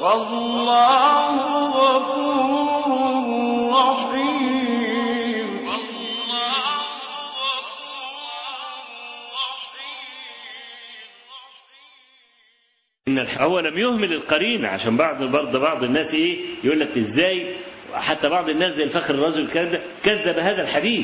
والله غفور رحيم إن الح- هو لم يهمل القرينة عشان بعض برضه بعض الناس إيه يقول لك إزاي حتى بعض الناس زي الفخر الرجل كذا كذب هذا الحديث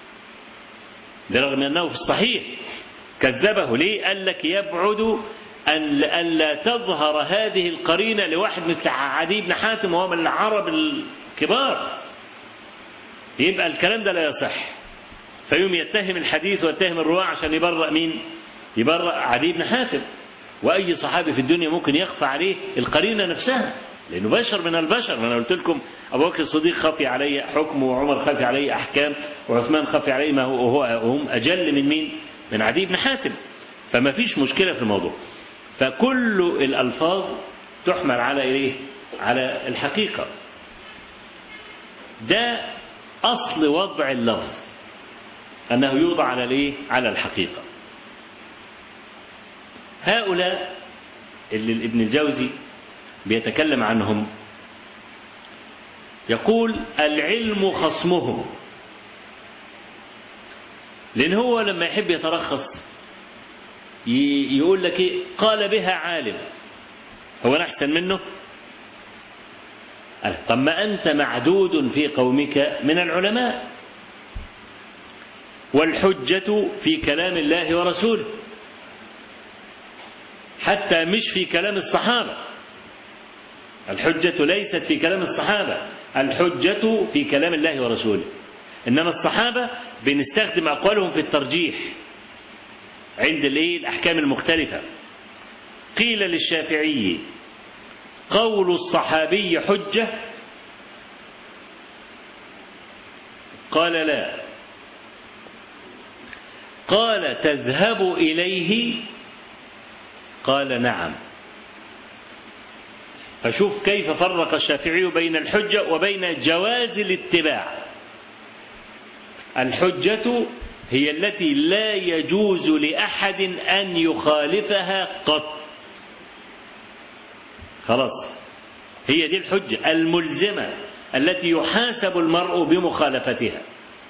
برغم أنه في الصحيح كذبه ليه قال لك يبعد أن ألا تظهر هذه القرينة لواحد مثل عدي بن حاتم وهو من العرب الكبار يبقى الكلام ده لا يصح فيوم يتهم الحديث ويتهم الرواة عشان يبرأ مين يبرأ عدي بن حاتم وأي صحابي في الدنيا ممكن يخفى عليه القرينة نفسها لأنه بشر من البشر أنا قلت لكم أبو بكر الصديق خفي عليه حكم وعمر خفي عليه أحكام وعثمان خفي عليه ما هو وهو هم أجل من مين من عدي بن حاتم فما فيش مشكلة في الموضوع فكل الألفاظ تحمل على إيه على الحقيقة ده أصل وضع اللفظ أنه يوضع على الإيه على الحقيقة هؤلاء اللي ابن الجوزي بيتكلم عنهم يقول العلم خصمهم لأن هو لما يحب يترخص ي- يقول لك إيه قال بها عالم هو أنا أحسن منه قال طب ما أنت معدود في قومك من العلماء والحجة في كلام الله ورسوله حتى مش في كلام الصحابة الحجة ليست في كلام الصحابة الحجة في كلام الله ورسوله إنما الصحابة بنستخدم أقوالهم في الترجيح عند الإيه الأحكام المختلفة قيل للشافعي قول الصحابي حجة قال لا قال تذهب إليه قال نعم فشوف كيف فرق الشافعي بين الحجة وبين جواز الاتباع الحجة هي التي لا يجوز لأحد أن يخالفها قط خلاص هي دي الحجة الملزمة التي يحاسب المرء بمخالفتها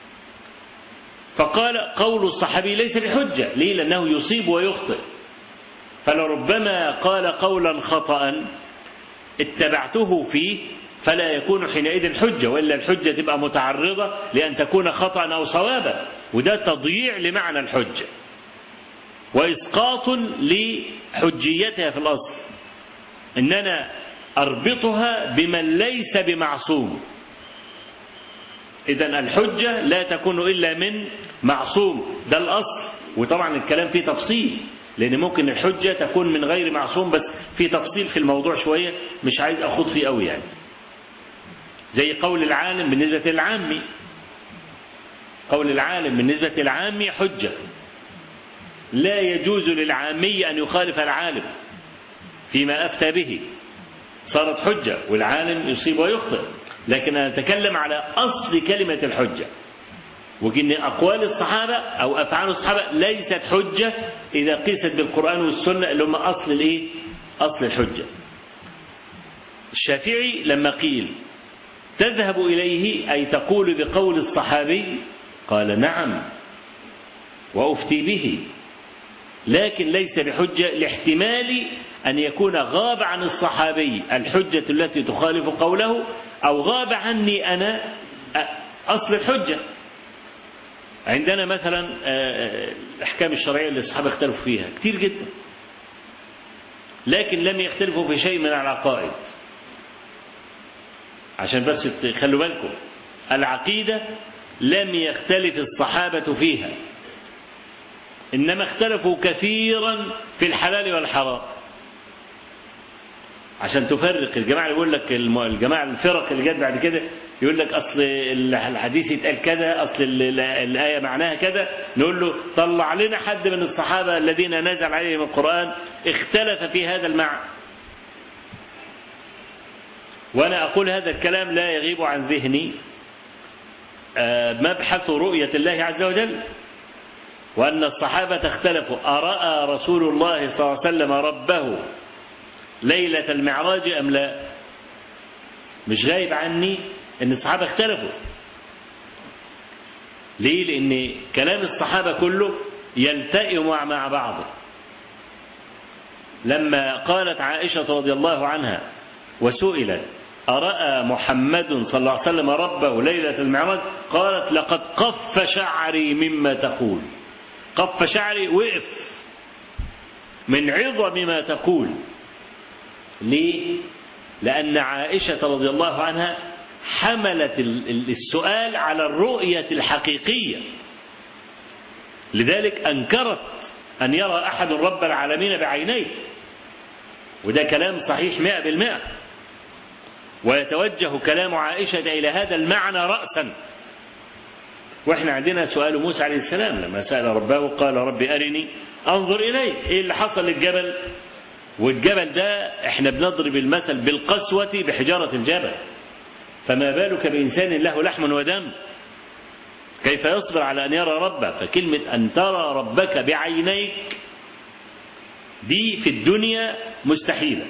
فقال قول الصحابي ليس بحجة ليه لأنه يصيب ويخطئ فلربما قال قولا خطأ اتبعته فيه فلا يكون حينئذ حجة وإلا الحجة تبقى متعرضة لأن تكون خطأ أو صوابا وده تضييع لمعنى الحجة وإسقاط لحجيتها في الأصل إن أنا أربطها بمن ليس بمعصوم إذا الحجة لا تكون إلا من معصوم ده الأصل وطبعا الكلام فيه تفصيل لأن ممكن الحجة تكون من غير معصوم بس في تفصيل في الموضوع شوية مش عايز أخوض فيه قوي يعني زي قول العالم بالنسبة للعامي قول العالم بالنسبة للعامي حجة لا يجوز للعامي أن يخالف العالم فيما أفتى به صارت حجة والعالم يصيب ويخطئ لكن أنا أتكلم على أصل كلمة الحجة وإن أقوال الصحابة أو أفعال الصحابة ليست حجة إذا قيست بالقرآن والسنة اللي هم أصل الإيه؟ أصل الحجة. الشافعي لما قيل تذهب إليه أي تقول بقول الصحابي قال نعم وأفتي به لكن ليس بحجة لاحتمال أن يكون غاب عن الصحابي الحجة التي تخالف قوله أو غاب عني أنا أصل الحجة عندنا مثلا الأحكام الشرعية اللي الصحابة اختلفوا فيها كتير جدا لكن لم يختلفوا في شيء من العقائد عشان بس خلوا بالكم العقيدة لم يختلف الصحابة فيها إنما اختلفوا كثيرا في الحلال والحرام عشان تفرق الجماعة اللي يقول لك الجماعة الفرق اللي جت بعد كده يقول لك أصل الحديث يتقال كذا أصل الآية معناها كذا نقول له طلع لنا حد من الصحابة الذين نزل عليهم القرآن اختلف في هذا المعنى وأنا أقول هذا الكلام لا يغيب عن ذهني مبحث رؤية الله عز وجل وأن الصحابة اختلفوا أرأى رسول الله صلى الله عليه وسلم ربه ليلة المعراج أم لا مش غايب عني أن الصحابة اختلفوا ليه لأن كلام الصحابة كله يلتئم مع بعضه لما قالت عائشة رضي الله عنها وسئلت أرأى محمد صلى الله عليه وسلم ربه ليلة المعراج قالت لقد قف شعري مما تقول قف شعري وقف من عظم ما تقول ليه لأن عائشة رضي الله عنها حملت السؤال على الرؤية الحقيقية لذلك أنكرت أن يرى أحد رب العالمين بعينيه وده كلام صحيح مئة بالمئة ويتوجه كلام عائشة إلى هذا المعنى رأسا واحنا عندنا سؤال موسى عليه السلام لما سأل ربه قال ربي أرني أنظر إليك إيه اللي حصل للجبل والجبل ده احنا بنضرب المثل بالقسوة بحجارة الجبل فما بالك بإنسان له لحم ودم كيف يصبر على أن يرى ربه فكلمة أن ترى ربك بعينيك دي في الدنيا مستحيلة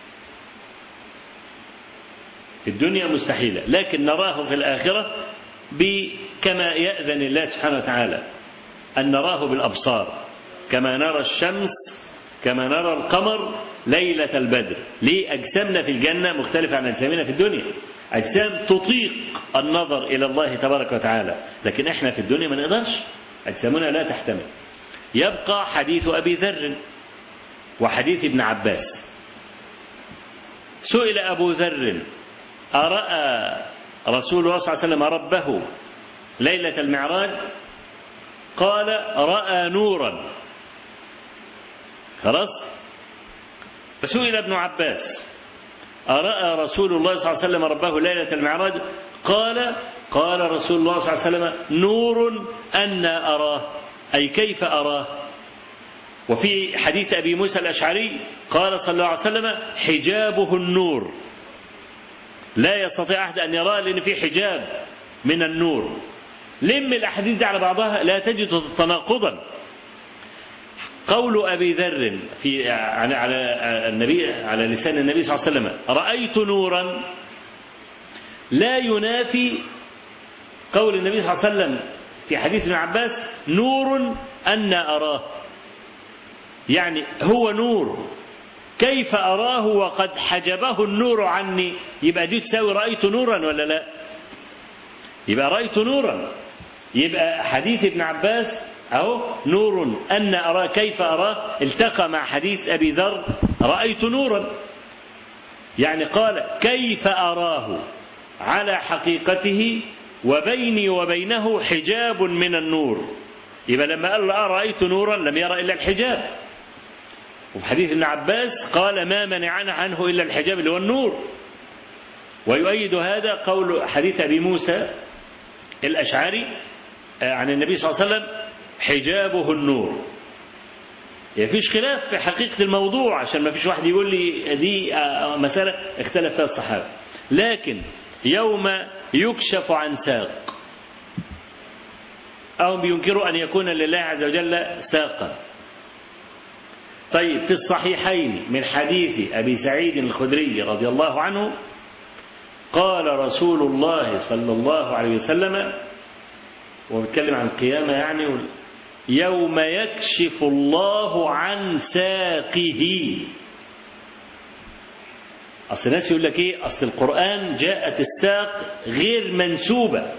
في الدنيا مستحيلة لكن نراه في الآخرة كما يأذن الله سبحانه وتعالى أن نراه بالأبصار كما نرى الشمس كما نرى القمر ليلة البدر ليه أجسامنا في الجنة مختلفة عن أجسامنا في الدنيا أجسام تطيق النظر إلى الله تبارك وتعالى لكن إحنا في الدنيا ما نقدرش أجسامنا لا تحتمل يبقى حديث أبي ذر وحديث ابن عباس سئل أبو ذر أرأى رسول الله صلى الله عليه وسلم ربه ليلة المعراج قال رأى نورا خلاص فسئل ابن عباس أرأى رسول الله صلى الله عليه وسلم ربه ليلة المعراج قال قال رسول الله صلى الله عليه وسلم نور أنا أراه أي كيف أراه وفي حديث أبي موسى الأشعري قال صلى الله عليه وسلم حجابه النور لا يستطيع أحد أن يراه لأن في حجاب من النور لم الأحاديث دي على بعضها لا تجد تناقضا قول أبي ذر في على على النبي على لسان النبي صلى الله عليه وسلم رأيت نورا لا ينافي قول النبي صلى الله عليه وسلم في حديث ابن عباس نور أن أراه يعني هو نور كيف أراه وقد حجبه النور عني يبقى دي تساوي رأيت نورا ولا لا يبقى رأيت نورا يبقى حديث ابن عباس أهو نور أن أرى كيف أراه التقى مع حديث أبي ذر رأيت نورا يعني قال كيف أراه على حقيقته وبيني وبينه حجاب من النور يبقى لما قال رأيت نورا لم يرى إلا الحجاب وفي حديث ابن عباس قال ما منعنا عنه إلا الحجاب اللي هو النور ويؤيد هذا قول حديث أبي موسى الأشعري عن النبي صلى الله عليه وسلم حجابه النور يعني فيش خلاف في حقيقة الموضوع عشان ما فيش واحد يقول لي دي مسألة اختلف فيها الصحابة لكن يوم يكشف عن ساق أو بينكروا أن يكون لله عز وجل ساقا طيب في الصحيحين من حديث أبي سعيد الخدري رضي الله عنه قال رسول الله صلى الله عليه وسلم وبيتكلم عن القيامة يعني يوم يكشف الله عن ساقه أصل الناس يقول لك إيه أصل القرآن جاءت الساق غير منسوبة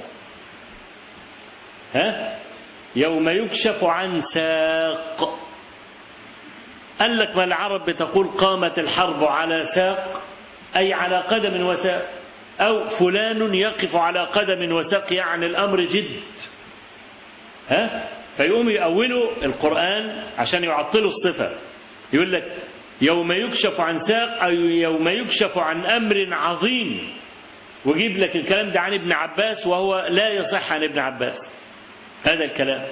ها يوم يكشف عن ساق قال لك ما العرب بتقول قامت الحرب على ساق أي على قدم وساق أو فلان يقف على قدم وساق يعني الأمر جد ها فيقوم يأولوا القرآن عشان يعطلوا الصفة يقول لك يوم يكشف عن ساق أو يوم يكشف عن أمر عظيم ويجيب لك الكلام ده عن ابن عباس وهو لا يصح عن ابن عباس هذا الكلام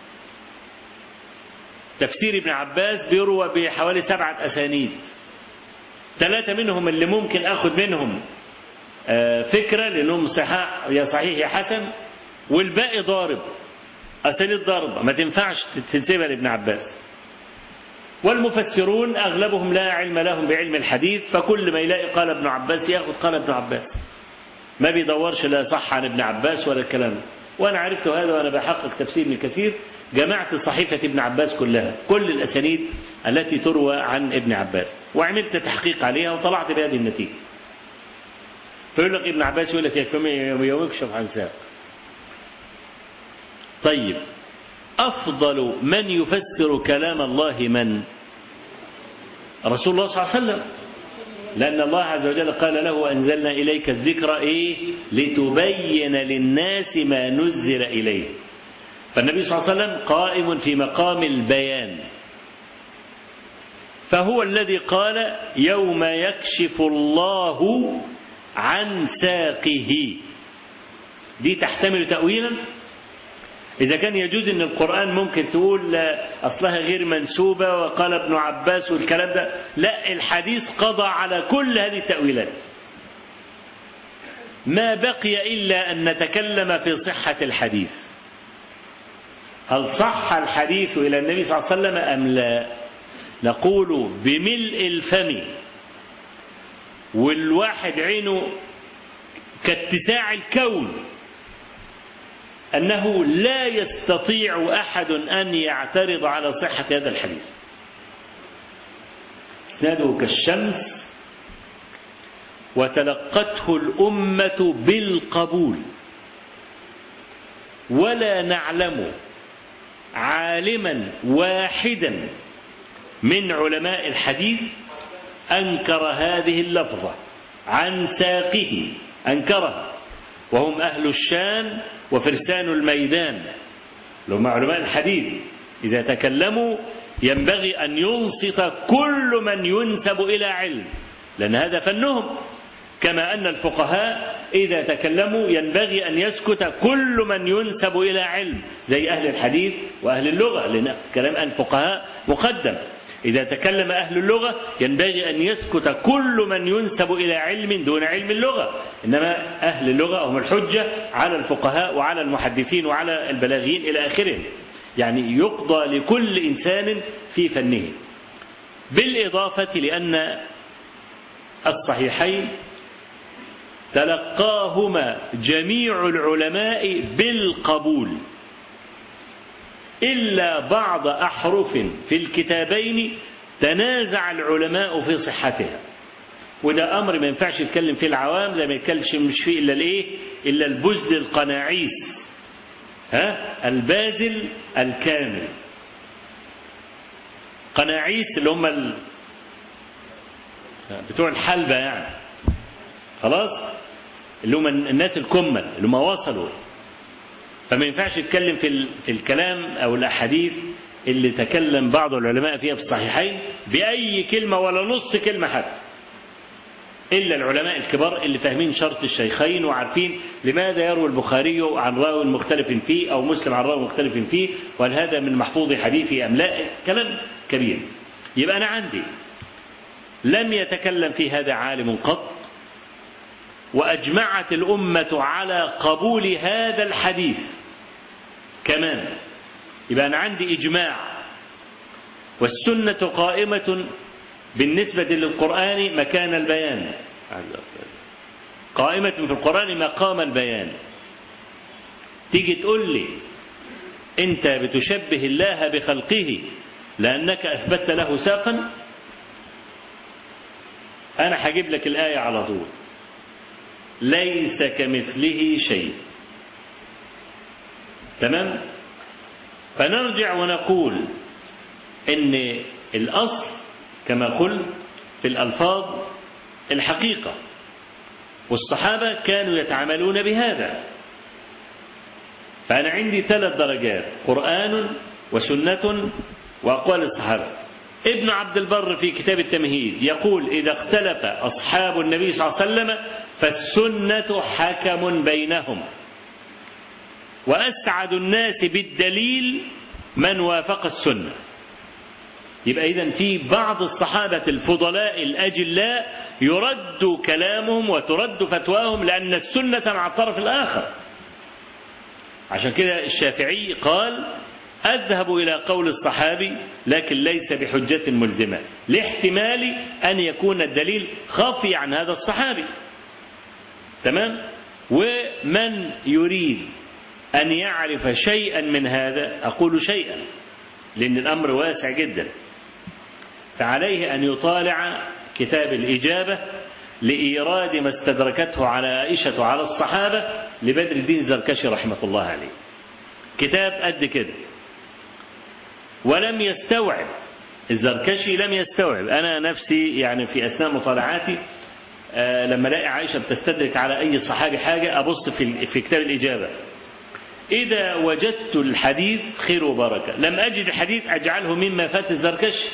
تفسير ابن عباس بيروى بحوالي سبعة أسانيد ثلاثة منهم اللي ممكن أخذ منهم فكرة لأنهم صحاح يا صحيح يا حسن والباقي ضارب أسانيد ضربة ما تنفعش تنسبها لابن عباس والمفسرون أغلبهم لا علم لهم بعلم الحديث فكل ما يلاقي قال ابن عباس ياخذ قال ابن عباس ما بيدورش لا صح عن ابن عباس ولا الكلام ده وأنا عرفت هذا وأنا بحقق تفسير ابن كثير جمعت صحيفة ابن عباس كلها كل الأسانيد التي تروى عن ابن عباس وعملت تحقيق عليها وطلعت بهذه النتيجة فيقول لك ابن عباس يقول لك يوم يكشف عن ساق طيب أفضل من يفسر كلام الله من رسول الله صلى الله عليه وسلم لأن الله عز وجل قال له أنزلنا إليك الذكر إيه لتبين للناس ما نزل إليه فالنبي صلى الله عليه وسلم قائم في مقام البيان فهو الذي قال يوم يكشف الله عن ساقه دي تحتمل تأويلا إذا كان يجوز أن القرآن ممكن تقول أصلها غير منسوبة وقال ابن عباس والكلام ده لا الحديث قضى على كل هذه التأويلات ما بقي إلا أن نتكلم في صحة الحديث هل صح الحديث إلى النبي صلى الله عليه وسلم أم لا نقول بملء الفم والواحد عينه كاتساع الكون أنه لا يستطيع أحد أن يعترض على صحة هذا الحديث إسناده كالشمس وتلقته الأمة بالقبول ولا نعلم عالما واحدا من علماء الحديث أنكر هذه اللفظة عن ساقه أنكرها وهم أهل الشام وفرسان الميدان لهم علماء الحديث إذا تكلموا ينبغي أن ينصت كل من ينسب إلى علم لأن هذا فنهم كما أن الفقهاء إذا تكلموا ينبغي أن يسكت كل من ينسب إلى علم زي أهل الحديث وأهل اللغة لأن كلام الفقهاء مقدم إذا تكلم أهل اللغة ينبغي أن يسكت كل من ينسب إلى علم دون علم اللغة إنما أهل اللغة هم الحجة على الفقهاء وعلى المحدثين وعلى البلاغين إلى آخره يعني يقضى لكل إنسان في فنه بالإضافة لأن الصحيحين تلقاهما جميع العلماء بالقبول إلا بعض أحرف في الكتابين تنازع العلماء في صحتها وده أمر ما ينفعش يتكلم فيه العوام لا ما يتكلمش مش فيه إلا الإيه إلا البزل القناعيس ها البازل الكامل قناعيس اللي هم ال... بتوع الحلبة يعني خلاص اللي هم الناس الكمل اللي هم وصلوا فما ينفعش يتكلم في في الكلام او الاحاديث اللي تكلم بعض العلماء فيها في الصحيحين باي كلمه ولا نص كلمه حتى الا العلماء الكبار اللي فاهمين شرط الشيخين وعارفين لماذا يروي البخاري عن راوي مختلف فيه او مسلم عن راوي مختلف فيه وهل هذا من محفوظ حديثه ام لا كلام كبير يبقى انا عندي لم يتكلم في هذا عالم قط وأجمعت الأمة على قبول هذا الحديث كمان يبقى أنا عندي إجماع والسنة قائمة بالنسبة للقرآن مكان البيان قائمة في القرآن مقام البيان تيجي تقول لي أنت بتشبه الله بخلقه لأنك أثبتت له ساقا أنا هجيب لك الآية على طول ليس كمثله شيء تمام فنرجع ونقول ان الاصل كما قلت في الالفاظ الحقيقه والصحابه كانوا يتعاملون بهذا فانا عندي ثلاث درجات قران وسنه واقوال الصحابه ابن عبد البر في كتاب التمهيد يقول إذا اختلف أصحاب النبي صلى الله عليه وسلم فالسنة حكم بينهم وأسعد الناس بالدليل من وافق السنة يبقى إذا في بعض الصحابة الفضلاء الأجلاء يرد كلامهم وترد فتواهم لأن السنة مع الطرف الآخر عشان كده الشافعي قال أذهب إلى قول الصحابي لكن ليس بحجة ملزمة لاحتمال أن يكون الدليل خافي عن هذا الصحابي تمام ومن يريد أن يعرف شيئا من هذا أقول شيئا لأن الأمر واسع جدا فعليه أن يطالع كتاب الإجابة لإيراد ما استدركته على عائشة على الصحابة لبدر الدين الزركشي رحمة الله عليه كتاب قد كده ولم يستوعب الزركشي لم يستوعب أنا نفسي يعني في أثناء مطالعاتي آه لما الاقي عائشة بتستدرك على أي صحابي حاجة أبص في, في كتاب الإجابة إذا وجدت الحديث خير وبركة لم أجد الحديث أجعله مما فات الزركشي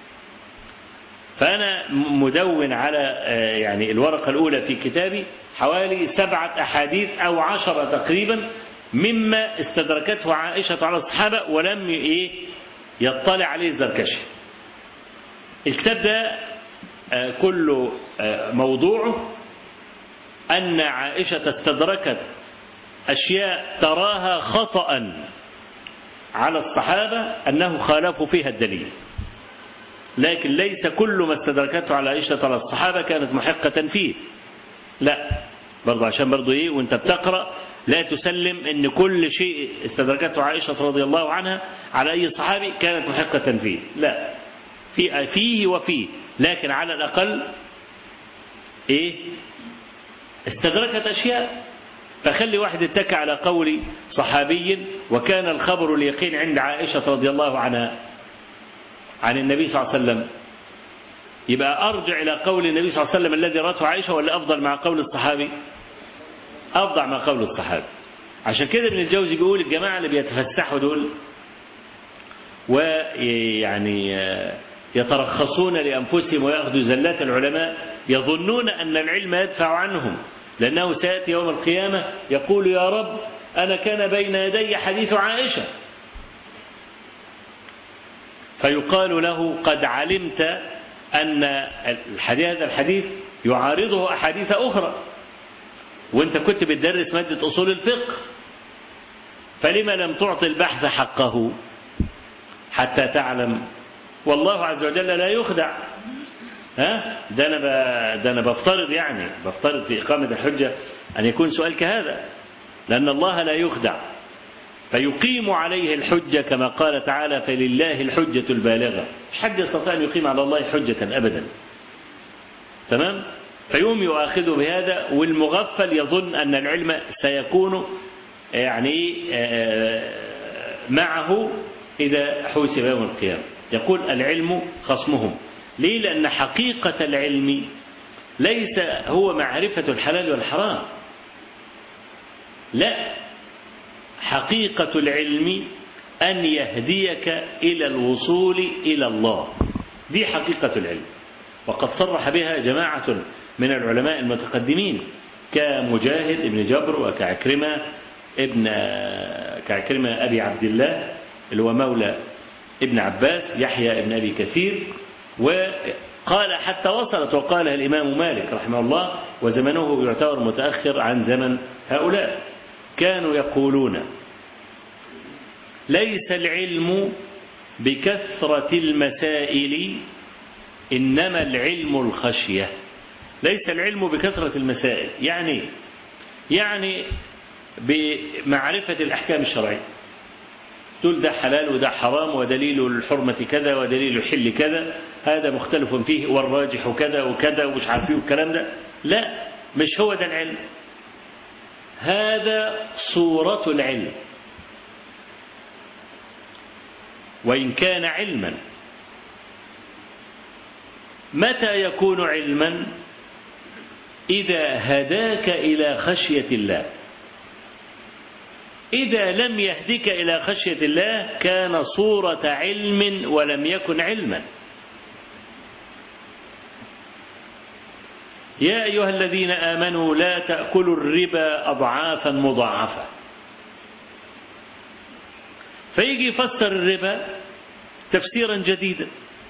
فأنا مدون على يعني الورقة الأولى في كتابي حوالي سبعة أحاديث أو عشرة تقريبا مما استدركته عائشة على الصحابة ولم إيه يطلع عليه الزركشي الكتاب ده كل موضوعه أن عائشة استدركت أشياء تراها خطأ على الصحابة أنه خالفوا فيها الدليل لكن ليس كل ما استدركته على عائشة على الصحابة كانت محقة فيه لا برضه عشان برضه ايه وانت بتقرأ لا تسلم ان كل شيء استدركته عائشة رضي الله عنها على اي صحابي كانت محقة فيه لا في فيه وفيه لكن على الاقل ايه استدركت اشياء فخلي واحد اتكى على قول صحابي وكان الخبر اليقين عند عائشة رضي الله عنها عن النبي صلى الله عليه وسلم يبقى أرجع إلى قول النبي صلى الله عليه وسلم الذي رأته عائشة ولا أفضل مع قول الصحابي أفضل مع قول الصحابي عشان كده ابن الجوزي بيقول الجماعة اللي بيتفسحوا دول ويعني يترخصون لأنفسهم ويأخذوا زلات العلماء يظنون أن العلم يدفع عنهم لأنه سيأتي يوم القيامة يقول يا رب أنا كان بين يدي حديث عائشة فيقال له قد علمت أن هذا الحديث يعارضه أحاديث أخرى وانت كنت بتدرس مادة أصول الفقه فلما لم تعطي البحث حقه حتى تعلم والله عز وجل لا يخدع ها ده انا ب... ده انا بفترض يعني بفترض في اقامه الحجه ان يكون سؤال كهذا لان الله لا يخدع فيقيم عليه الحجه كما قال تعالى فلله الحجه البالغه مش حد يستطيع ان يقيم على الله حجه ابدا تمام فيوم يؤاخذه بهذا والمغفل يظن ان العلم سيكون يعني معه اذا حوسب يوم القيامه يقول العلم خصمهم ليه لأن حقيقة العلم ليس هو معرفة الحلال والحرام لا حقيقة العلم أن يهديك إلى الوصول إلى الله دي حقيقة العلم وقد صرح بها جماعة من العلماء المتقدمين كمجاهد ابن جبر وكعكرمة ابن كعكرمة أبي عبد الله اللي هو مولى ابن عباس يحيى ابن أبي كثير وقال حتى وصلت وقالها الإمام مالك رحمه الله وزمنه يعتبر متأخر عن زمن هؤلاء كانوا يقولون ليس العلم بكثرة المسائل إنما العلم الخشية ليس العلم بكثرة المسائل يعني يعني بمعرفة الأحكام الشرعية تقول ده حلال وده حرام ودليل الحرمة كذا ودليل الحل كذا هذا مختلف فيه والراجح كذا وكذا ومش عارفين الكلام ده لا مش هو ده العلم هذا صورة العلم وإن كان علما متى يكون علما إذا هداك إلى خشية الله إذا لم يهدك إلى خشية الله كان صورة علم ولم يكن علما يا أيها الذين آمنوا لا تأكلوا الربا أضعافا مضاعفة فيجي يفسر الربا تفسيرا جديدا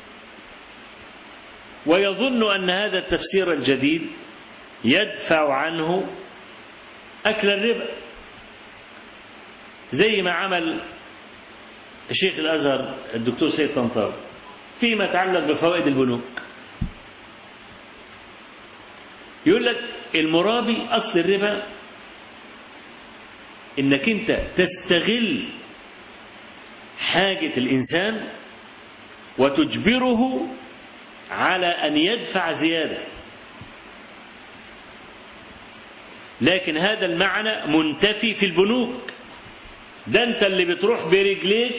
ويظن أن هذا التفسير الجديد يدفع عنه أكل الربا زي ما عمل الشيخ الأزهر الدكتور سيد طنطاوي فيما يتعلق بفوائد البنوك يقول لك المرابي أصل الربا إنك أنت تستغل حاجة الإنسان وتجبره على أن يدفع زيادة لكن هذا المعنى منتفي في البنوك ده أنت اللي بتروح برجليك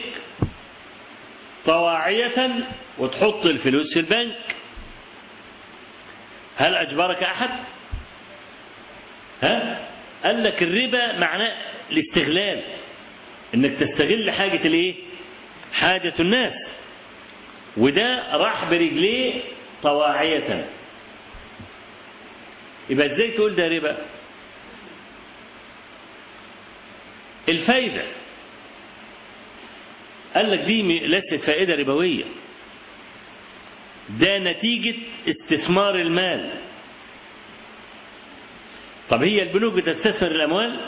طواعية وتحط الفلوس في البنك هل أجبرك أحد ها قال لك الربا معناه الاستغلال انك تستغل حاجة الايه حاجة الناس وده راح برجليه طواعية يبقى ازاي تقول ده ربا الفايدة قال لك دي ليست فائدة ربوية ده نتيجة استثمار المال طب هي البنوك بتستثمر الأموال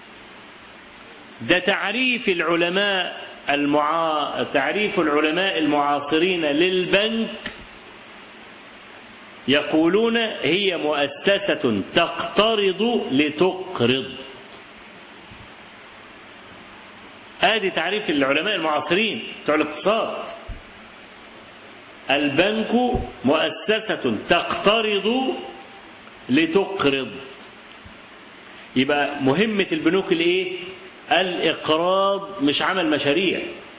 ده تعريف العلماء المعا... تعريف العلماء المعاصرين للبنك يقولون هي مؤسسة تقترض لتقرض ادي تعريف العلماء المعاصرين بتوع الاقتصاد البنك مؤسسة تقترض لتقرض يبقى مهمة البنوك الايه الإقراض مش عمل مشاريع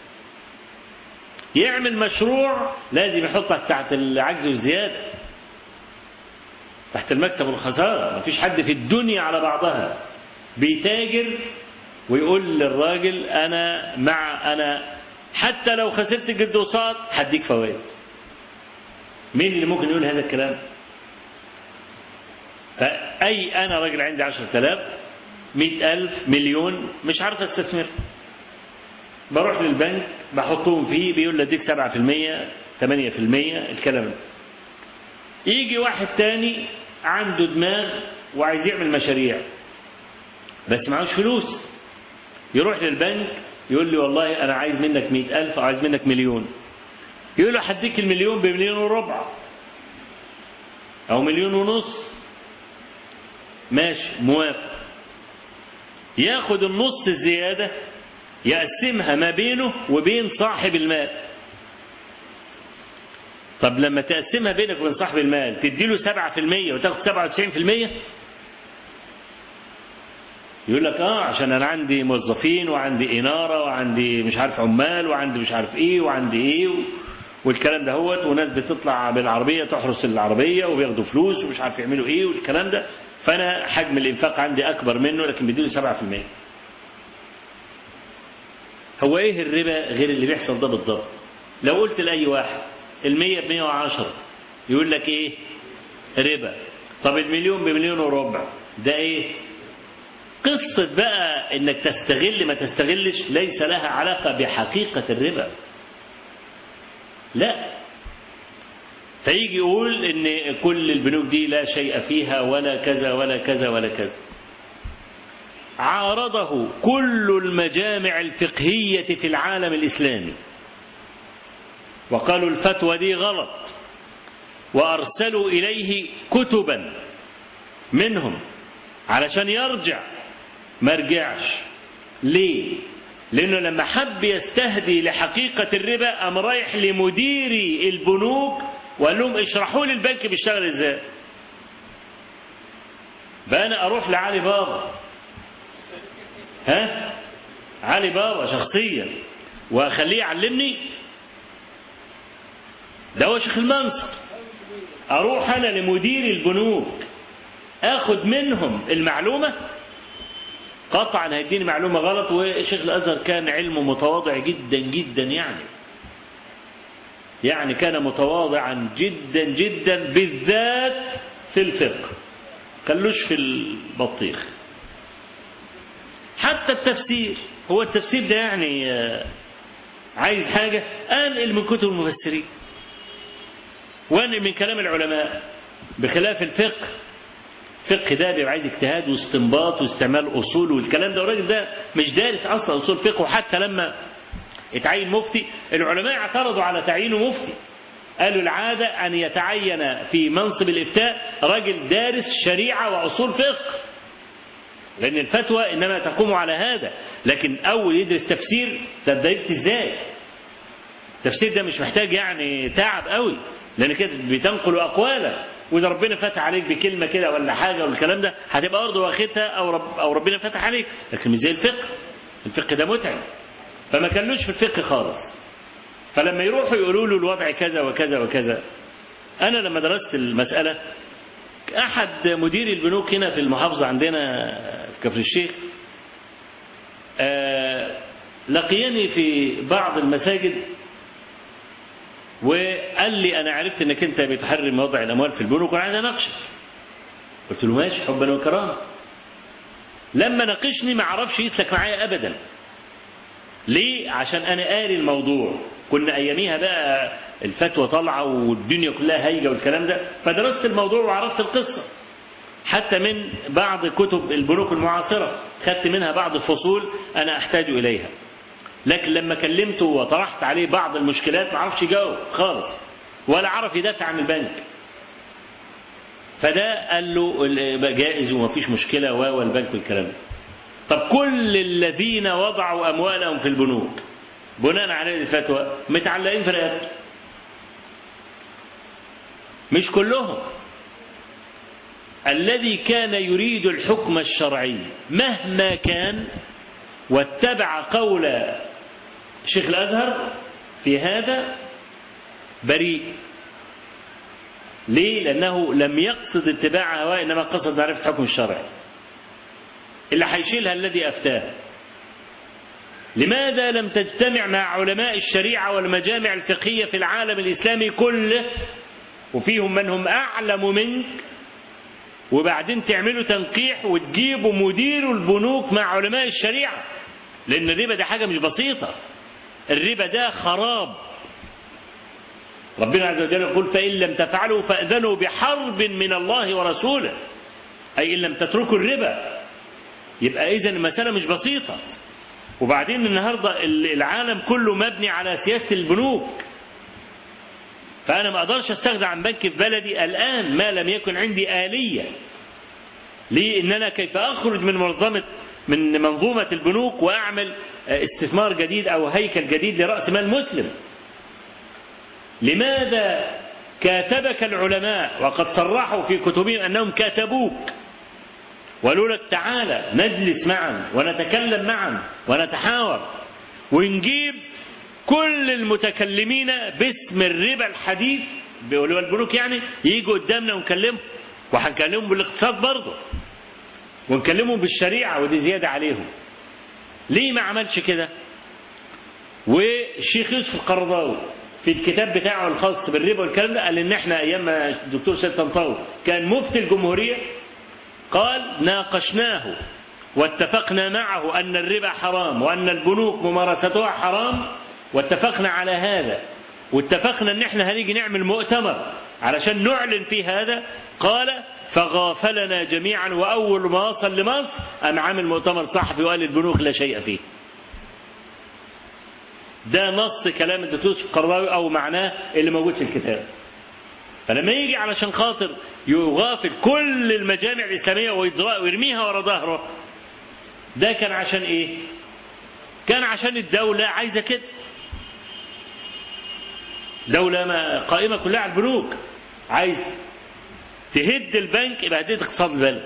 يعمل مشروع لازم يحطك تحت العجز والزيادة تحت المكسب والخسارة مفيش حد في الدنيا على بعضها بيتاجر ويقول للراجل أنا مع أنا حتى لو خسرت الجد وصاد هديك فوائد مين اللي ممكن يقول هذا الكلام فأي أنا راجل عندي عشرة آلاف مئة ألف مليون مش عارف استثمر بروح للبنك بحطهم فيه بيقول لي اديك سبعة في المية ثمانية في المية الكلام ده يجي واحد تاني عنده دماغ وعايز يعمل مشاريع بس معهوش فلوس يروح للبنك يقول لي والله أنا عايز منك مئة ألف أو عايز منك مليون يقول له هديك المليون بمليون وربع أو مليون ونص ماشي موافق ياخد النص الزيادة يقسمها ما بينه وبين صاحب المال طب لما تقسمها بينك وبين صاحب المال تديله سبعة في المية وتاخد سبعة وتسعين في المية يقول لك اه عشان انا عندي موظفين وعندي اناره وعندي مش عارف عمال وعندي مش عارف ايه وعندي ايه و... والكلام ده هوت وناس بتطلع بالعربيه تحرس العربيه وبياخدوا فلوس ومش عارف يعملوا ايه والكلام ده فانا حجم الانفاق عندي اكبر منه لكن بديله 7% هو ايه الربا غير اللي بيحصل ده بالضبط لو قلت لاي واحد المية ب 110 يقول لك ايه ربا طب المليون بمليون وربع ده ايه قصة بقى انك تستغل ما تستغلش ليس لها علاقة بحقيقة الربا لا فيجي يقول ان كل البنوك دي لا شيء فيها ولا كذا ولا كذا ولا كذا عارضه كل المجامع الفقهية في العالم الإسلامي وقالوا الفتوى دي غلط وأرسلوا إليه كتبا منهم علشان يرجع ما رجعش ليه لأنه لما حب يستهدي لحقيقة الربا قام رايح لمديري البنوك وقال لهم اشرحوا لي البنك بيشتغل ازاي فأنا أروح لعلي بابا ها علي بابا شخصيا وأخليه يعلمني ده هو شيخ المنصب أروح أنا لمدير البنوك آخد منهم المعلومة قطعا هيديني معلومة غلط وشيخ الأزهر كان علمه متواضع جدا جدا يعني يعني كان متواضعا جدا جدا بالذات في الفقه كلوش في البطيخ حتى التفسير هو التفسير ده يعني عايز حاجة أنقل من كتب المفسرين وأنقل من كلام العلماء بخلاف الفقه الفقه ده بيبقى عايز اجتهاد واستنباط واستعمال اصول والكلام ده والراجل ده مش دارس اصلا اصول فقه وحتى لما اتعين مفتي العلماء اعترضوا على تعيينه مفتي قالوا العادة أن يتعين في منصب الإفتاء رجل دارس شريعة وأصول فقه لأن الفتوى إنما تقوم على هذا لكن أول يدرس تفسير ده ده يفتي إزاي التفسير ده مش محتاج يعني تعب قوي لأن كده بتنقل أقوالا وإذا ربنا فتح عليك بكلمة كده ولا حاجة والكلام ده هتبقى برضه واخدها أو رب أو ربنا فتح عليك لكن مش زي الفقه الفقه ده متعب فما كانلوش في الفقه خالص فلما يروحوا يقولوا له الوضع كذا وكذا وكذا أنا لما درست المسألة أحد مدير البنوك هنا في المحافظة عندنا في كفر الشيخ آه لقيني في بعض المساجد وقال لي أنا عرفت أنك أنت بتحرم وضع الأموال في البنوك وأنا عايز أناقشك قلت له ماشي حبا وكرامة لما ناقشني ما عرفش يسلك معايا أبدا ليه؟ عشان أنا قاري الموضوع كنا أياميها بقى الفتوى طالعة والدنيا كلها هايجة والكلام ده فدرست الموضوع وعرفت القصة حتى من بعض كتب البنوك المعاصرة خدت منها بعض الفصول أنا أحتاج إليها لكن لما كلمته وطرحت عليه بعض المشكلات ما عرفش يجاوب خالص ولا عرف يدافع عن البنك فده قال له جائز ومفيش مشكلة والبنك والكلام ده طب كل الذين وضعوا أموالهم في البنوك بناء على الفتوى متعلقين في رقبته مش كلهم الذي كان يريد الحكم الشرعي مهما كان واتبع قول شيخ الأزهر في هذا بريء ليه؟ لأنه لم يقصد اتباع هواه إنما قصد معرفة الحكم الشرعي اللي هيشيلها الذي أفتاه لماذا لم تجتمع مع علماء الشريعة والمجامع الفقهية في العالم الإسلامي كله وفيهم من هم أعلم منك وبعدين تعملوا تنقيح وتجيبوا مدير البنوك مع علماء الشريعة لأن الربا ده حاجة مش بسيطة الربا ده خراب ربنا عز وجل يقول فإن لم تفعلوا فأذنوا بحرب من الله ورسوله أي إن لم تتركوا الربا يبقى إذا المسألة مش بسيطة وبعدين النهاردة العالم كله مبني على سياسة البنوك فأنا ما أقدرش أستغنى عن بنك في بلدي الآن ما لم يكن عندي آلية ليه إن أنا كيف أخرج من منظمة من منظومة البنوك وأعمل استثمار جديد أو هيكل جديد لرأس مال مسلم لماذا كاتبك العلماء وقد صرحوا في كتبهم أنهم كاتبوك وقالوا لك تعالى نجلس معا ونتكلم معا ونتحاور ونجيب كل المتكلمين باسم الربا الحديث بيقولوا البنوك يعني يجوا قدامنا ونكلمهم وهنكلمهم بالاقتصاد برضه ونكلمهم بالشريعة ودي زيادة عليهم ليه ما عملش كده والشيخ يوسف القرضاوي في الكتاب بتاعه الخاص بالربا والكلام ده قال ان احنا ايام ما الدكتور سيد طنطاوي كان مفتي الجمهوريه قال ناقشناه واتفقنا معه ان الربا حرام وان البنوك ممارستها حرام واتفقنا على هذا واتفقنا ان احنا هنيجي نعمل مؤتمر علشان نعلن في هذا قال فغافلنا جميعا واول ما وصل لمصر قام عامل مؤتمر صحفي وقال البنوك لا شيء فيه ده نص كلام الدكتور القرضاوي او معناه اللي موجود في الكتاب فلما يجي علشان خاطر يغافل كل المجامع الاسلاميه ويرميها ورا ظهره ده كان عشان ايه كان عشان الدوله عايزه كده دولة ما قائمة كلها على البنوك عايز تهد البنك يبقى هديت اقتصاد البلد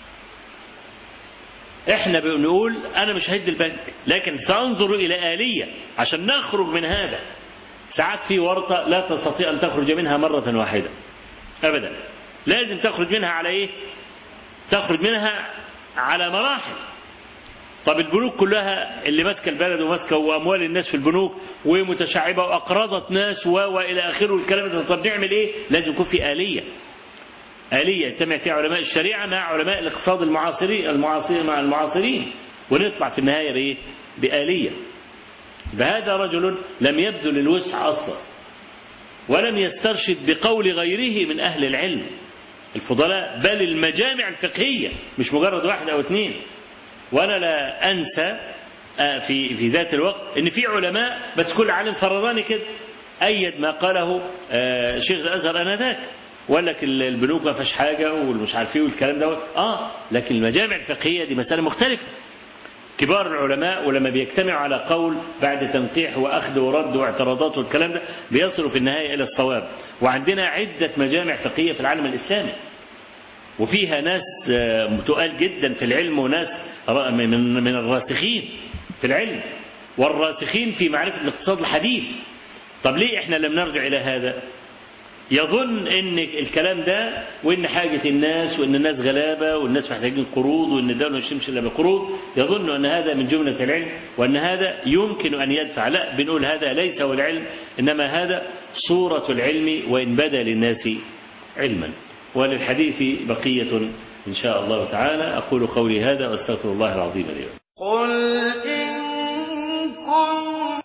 احنا بنقول انا مش هد البنك لكن سانظر الى آلية عشان نخرج من هذا ساعات في ورطة لا تستطيع ان تخرج منها مرة واحدة ابدا لازم تخرج منها على ايه تخرج منها على مراحل طب البنوك كلها اللي ماسكه البلد وماسكه واموال الناس في البنوك ومتشعبه واقرضت ناس و والى اخره والكلام ده طب نعمل ايه؟ لازم يكون في اليه. اليه يجتمع فيها علماء الشريعه مع علماء الاقتصاد المعاصرين المعاصرين مع المعاصرين ونطلع في النهايه بايه؟ باليه. بهذا رجل لم يبذل الوسع اصلا ولم يسترشد بقول غيره من اهل العلم الفضلاء بل المجامع الفقهيه مش مجرد واحد او اثنين وانا لا انسى في في ذات الوقت ان في علماء بس كل عالم فرضاني كده ايد ما قاله شيخ الازهر انذاك وقال لك البنوك ما فيهاش حاجه والمش عارف ايه والكلام دوت اه لكن المجامع الفقهيه دي مساله مختلفه كبار العلماء ولما بيجتمعوا على قول بعد تنقيح واخذ ورد واعتراضات والكلام ده بيصلوا في النهايه الى الصواب وعندنا عده مجامع فقهيه في العالم الاسلامي وفيها ناس تقال جدا في العلم وناس من من الراسخين في العلم والراسخين في معرفه الاقتصاد الحديث طب ليه احنا لم نرجع الى هذا يظن ان الكلام ده وان حاجه الناس وان الناس غلابه والناس محتاجين قروض وان الدوله مش تمشي الا بقروض يظن ان هذا من جمله العلم وان هذا يمكن ان يدفع لا بنقول هذا ليس هو العلم انما هذا صوره العلم وان بدا للناس علما وللحديث بقيه ان شاء الله تعالى اقول قولي هذا واستغفر الله العظيم لي قل